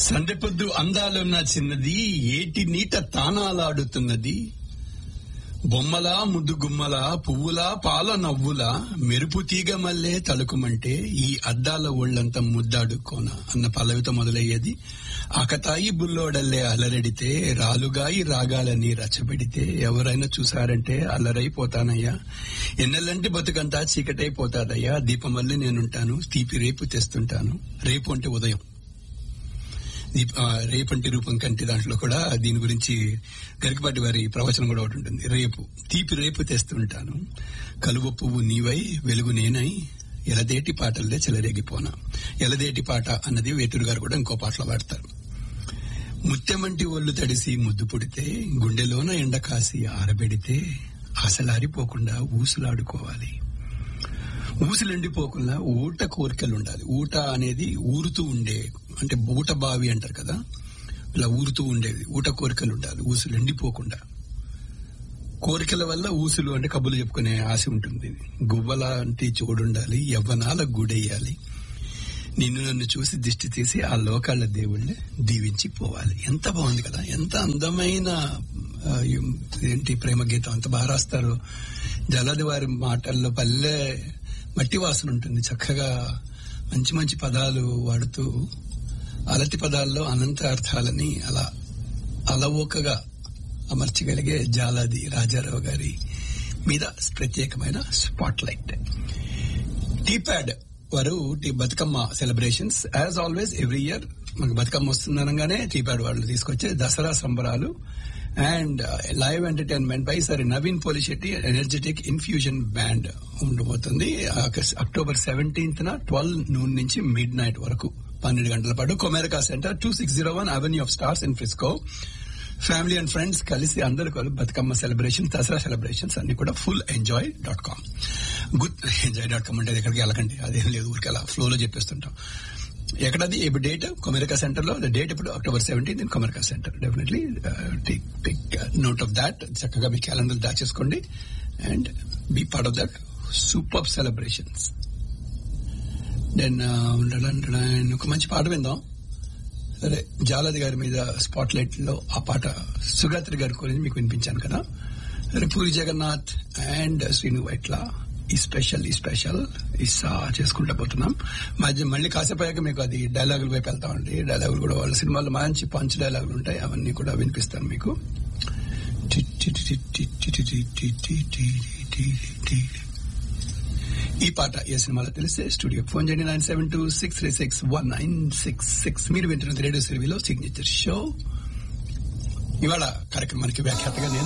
సందెపొద్దు అందాలున్న చిన్నది ఏటి నీట తానాలాడుతున్నది బొమ్మలా ముద్దు గుమ్మలా పువ్వులా పాల నవ్వులా మెరుపు తీగ మల్లే తలుకుమంటే ఈ అద్దాల ఒళ్ళంతా ముద్దాడుకోన అన్న పల్లవితో మొదలయ్యేది ఆకతాయి బుల్లోడల్లే అలరెడితే రాలుగాయి రాగాలని రచ్చబెడితే ఎవరైనా చూసారంటే అల్లరైపోతానయ్యా ఎన్నెల్లంటి బతుకంతా చీకటైపోతాదయ్యా దీపం వల్లే నేనుంటాను తీపి రేపు తెస్తుంటాను రేపు అంటే ఉదయం దీప- ఆ, రేపంటి రూపం కంటి దాంట్లో కూడా దీని గురించి గరికపాటి వారి ప్రవచనం కూడా ఒకటి ఉంటుంది రేపు తీపి రేపు తెస్తుంటాను కలువ పువ్వు నీవై వెలుగు నేనై ఎలదేటి పాటల్లే చెలరేగిపోనా ఎలదేటి పాట అన్నది వేటూరు గారు కూడా ఇంకో పాటలో వాడతారు ముత్యమంటి ఒళ్ళు తడిసి ముద్దు పుడితే గుండెలోన ఎండ కాసి ఆరబెడితే అసలారిపోకుండా ఊసులాడుకోవాలి ఊసులుండిపోకుండా ఊట కోరికలు ఉండాలి ఊట అనేది ఊరుతూ ఉండే అంటే ఊట బావి అంటారు కదా ఇలా ఊరుతూ ఉండేది ఊట కోరికలు ఉండాలి ఊసులు ఎండిపోకుండా కోరికల వల్ల ఊసులు అంటే కబులు చెప్పుకునే ఆశ ఉంటుంది గువ్వల అంటే చోడుండాలి యవ్వనాల గుడెయ్యాలి నిన్ను నన్ను చూసి దిష్టి తీసి ఆ లోకాల దేవుళ్ళని దీవించి పోవాలి ఎంత బాగుంది కదా ఎంత అందమైన ఆ, ఏంటి ప్రేమ గీతం అంత బాగా రాస్తారు జలది వారి మాటల్లో పల్లె మట్టి వాసన ఉంటుంది చక్కగా మంచి మంచి పదాలు వాడుతూ అలతి పదాల్లో అనంత అర్థాలని అలా అలవోకగా అమర్చగలిగే జాలాది రాజారావు గారి మీద ప్రత్యేకమైన స్పాట్ లైట్ టీప్యాడ్ వారు T Bathukamma celebrations as always every year మనకు బతుకమ్మ వస్తుందనగానే టీప్యాడ్ వాళ్ళు తీసుకొచ్చే దసరా సంబరాలు అండ్ లైవ్ ఎంటర్టైన్మెంట్ బై సరే Naveen Polishetty energetic infusion band ఉండబోతుంది ఆగస్ట్- అక్టోబర్ సెవెంటీన్త్ న ట్వెల్వ్ నూన్ నుంచి మిడ్ నైట్ వరకు పన్నెండు గంటల పాటు Comerica center two six zero one avenue of stars in Frisco family and friends కలిసి అందరూ కలిసి బతుకమ్మ సెలబ్రేషన్ దసరా సెలబ్రేషన్స్ అన్ని కూడా full enjoy dot com good enjoy dot com అంటే ఎక్కడికి వెళ్ళకండి అదేం లేదు ఊరికి అలా ఫ్లోలో చెప్పేస్తుంటాం ఎక్కడది ఇప్పుడు డేట్ కొమెరికా సెంటర్ లో డేట్ ఇప్పుడు October seventeenth in Comerica center definitely take take note of that చక్కగా మీ క్యాలెండర్ దాచేసుకోండి and be part of that super celebrations then ఒక మంచి పాట విందాం సరే జాలది గారి మీద స్పాట్ లైట్ లో ఆ పాట సుగాత్రి గారి గురించి మీకు వినిపించాను కదా సరే పూరి జగన్నాథ్ అండ్ శ్రీను వైట్ల ఈ స్పెషల్ ఈ స్పెషల్ ఇస్సా చేసుకుంటా పోతున్నాం మధ్య మళ్ళీ కాసేపు అయ్యాక మీకు అది డైలాగుల వైపు వెళ్తామండి డైలాగులు కూడా వాళ్ళ సినిమాలో మంచి పంచ్ డైలాగులు ఉంటాయి అవన్నీ కూడా వినిపిస్తాను మీకు ఈ పాట ఏ సినిమాలో తెలిస్తే స్టూడియో ఫోన్ చేయండి nine seven two six three six one nine six six మీరు వింటున్నది రేడియో సిరివిలో సిగ్నేచర్ షో ఇవాళ కార్యక్రమానికి వ్యాఖ్యాతగా నేను